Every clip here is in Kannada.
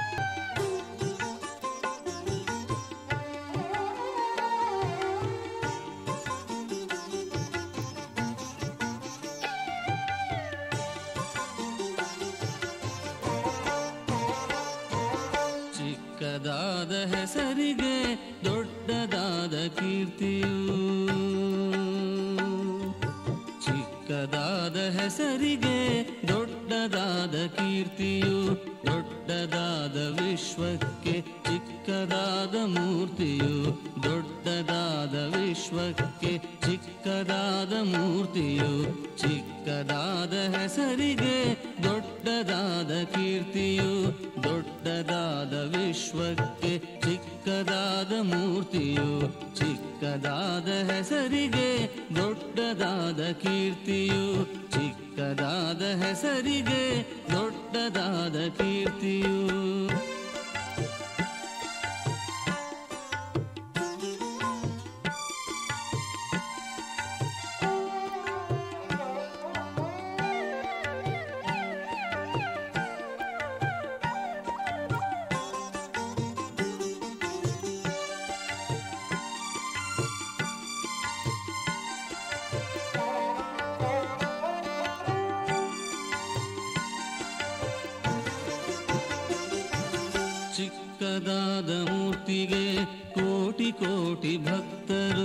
ಚಿಕ್ಕದಾದ ಹೆಸರಿಗೆ ದೊಡ್ಡದಾದ ಕೀರ್ತಿಯು ಚಿಕ್ಕದಾದ ಹೆಸರಿಗೆ ದೊಡ್ಡದಾದ ಕೀರ್ತಿಯು ದೊಡ್ಡದಾದ ವಿಶ್ವಕ್ಕೆ ಚಿಕ್ಕದಾದ ಮೂರ್ತಿಯು ದೊಡ್ಡದಾದ ವಿಶ್ವಕ್ಕೆ ಚಿಕ್ಕದಾದ ಮೂರ್ತಿಯು ಚಿಕ್ಕದಾದ ಹೆಸರಿಗೆ ದೊಡ್ಡದಾದ ಕೀರ್ತಿಯು ದೊಡ್ಡದಾದ ವಿಶ್ವಕ್ಕೆ ಚಿಕ್ಕದಾದ ಮೂರ್ತಿಯು ಚಿಕ್ಕದಾದ ಹೆಸರಿಗೆ ದೊಡ್ಡದಾದ ಕೀರ್ತಿಯು ಚಿಕ್ಕದಾದ ಹೆಸರಿಗೆ ದೊಡ್ಡದಾದ ಕೀರ್ತಿಯು ಚಿಕ್ಕದಾದ ಮೂರ್ತಿಗೆ ಕೋಟಿ ಕೋಟಿ ಭಕ್ತರು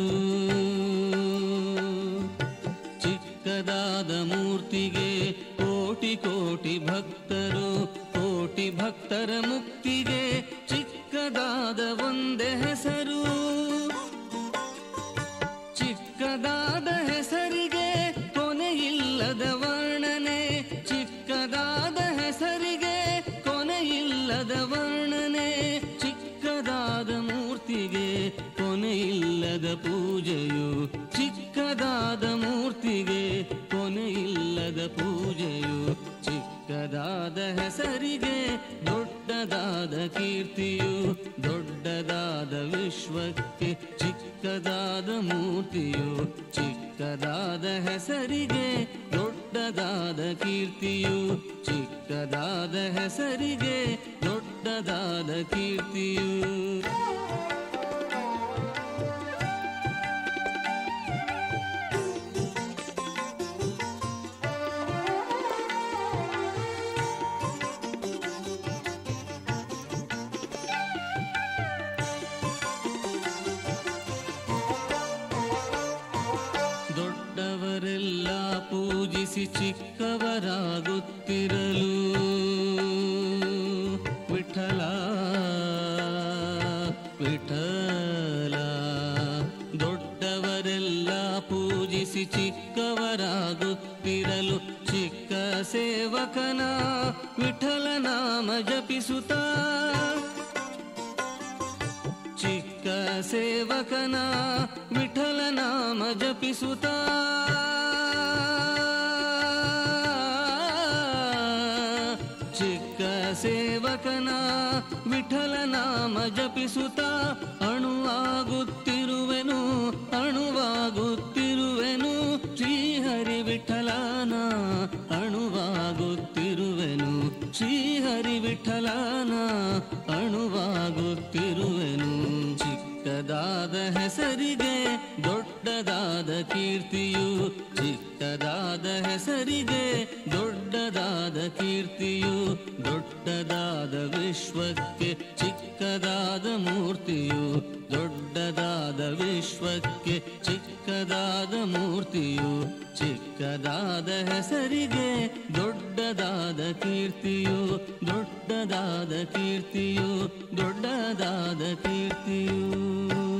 ಚಿಕ್ಕದಾದ ಮೂರ್ತಿಗೆ ಕೋಟಿ ಕೋಟಿ ಭಕ್ತರು ಕೋಟಿ ಭಕ್ತರ ಮುಕ್ತಿಗೆ ಚಿಕ್ಕದಾದ ಒಂದೇ ಹೆಸರು ಚಿಕ್ಕದಾದ ಹೆಸರಿಗೆ ಕೊನೆಯಿಲ್ಲದ ವರ್ಣನೆ ಚಿಕ್ಕದಾದ ಹೆಸರಿಗೆ ಕೊನೆಯಿಲ್ಲದ ವರ್ಣನೆ ಚಿಕ್ಕದಾದ ಮೂರ್ತಿಗೆ ಕೊನೆಯಿಲ್ಲದ ಪೂಜೆಯು ಚಿಕ್ಕದಾದ ಮೂರ್ತಿಗೆ ಕೊನೆಯಿಲ್ಲದ ಪೂಜೆಯು ಚಿಕ್ಕದಾದ ಹೆಸರಿಗೆ ದೊಡ್ಡದಾದ ಕೀರ್ತಿಯು ದೊಡ್ಡದಾದ ವಿಶ್ವಕ್ಕೆ ಚಿಕ್ಕದಾದ ಮೂರ್ತಿಯು ಚಿಕ್ಕದಾದ ಹೆಸರಿಗೆ ದೊಡ್ಡದಾದ ಕೀರ್ತಿಯು ಚಿಕ್ಕದಾದ ಹೆಸರಿಗೆ ದೊಡ್ಡದಾದ ಕೀರ್ತಿಯು ದೊಡ್ಡವರೆಲ್ಲ ಪೂಜಿಸಿ ಚಿಕ್ಕವರಾಗುತ್ತಿರಲು ವಿಠಲ ವಿಠಲ ದೊಡ್ಡವರೆಲ್ಲ ಪೂಜಿಸಿ ಚಿಕ್ಕವರಾಗುತ್ತಿರಲು ಚಿಕ್ಕ ಸೇವಕನ ವಿಠಲ ನಾಮ ಜಪಿಸುತ್ತಾ ಚಿಕ್ಕ ಸೇವಕನ ವಿಠಲ ನಾಮ ಜಪಿಸುತ್ತಾ ಚಿಕ್ಕ ಸೇವಕನ ವಿಠಲ ನಾಮ ಜಪಿಸುತ್ತಾ ಅಣುವಾಗುತ್ತಿರುವೆನು ಅಣುವಾಗುತ್ತಿರುವೆನು ಶ್ರೀಹರಿ ವಿಠಲನ ಅಣುವಾಗುತ್ತಿರುವೆನು ಶ್ರೀಹರಿ ವಿಠಲನ ಅಣುವಾಗುತ್ತಿರುವೆನು ಚಿಕ್ಕದಾದ ಹೆಸರಿಗೆ ದೊಡ್ಡದಾದ ಕೀರ್ತಿಯು ಚಿಕ್ಕದಾದ ಹೆಸರಿಗೆ ದೊಡ್ಡದಾದ ಕೀರ್ತಿಯು ದೊಡ್ಡದಾದ ವಿಶ್ವಕ್ಕೆ ಚಿಕ್ಕದಾದ ಮೂರ್ತಿಯು ದೊಡ್ಡದಾದ ವಿಶ್ವಕ್ಕೆ ಚಿಕ್ಕದಾದ ಮೂರ್ತಿಯು ಚಿಕ್ಕದಾದ ಹೆಸರಿಗೆ ದೊಡ್ಡದಾದ ಕೀರ್ತಿಯು ದೊಡ್ಡದಾದ ಕೀರ್ತಿಯು ದೊಡ್ಡದಾದ ಕೀರ್ತಿಯು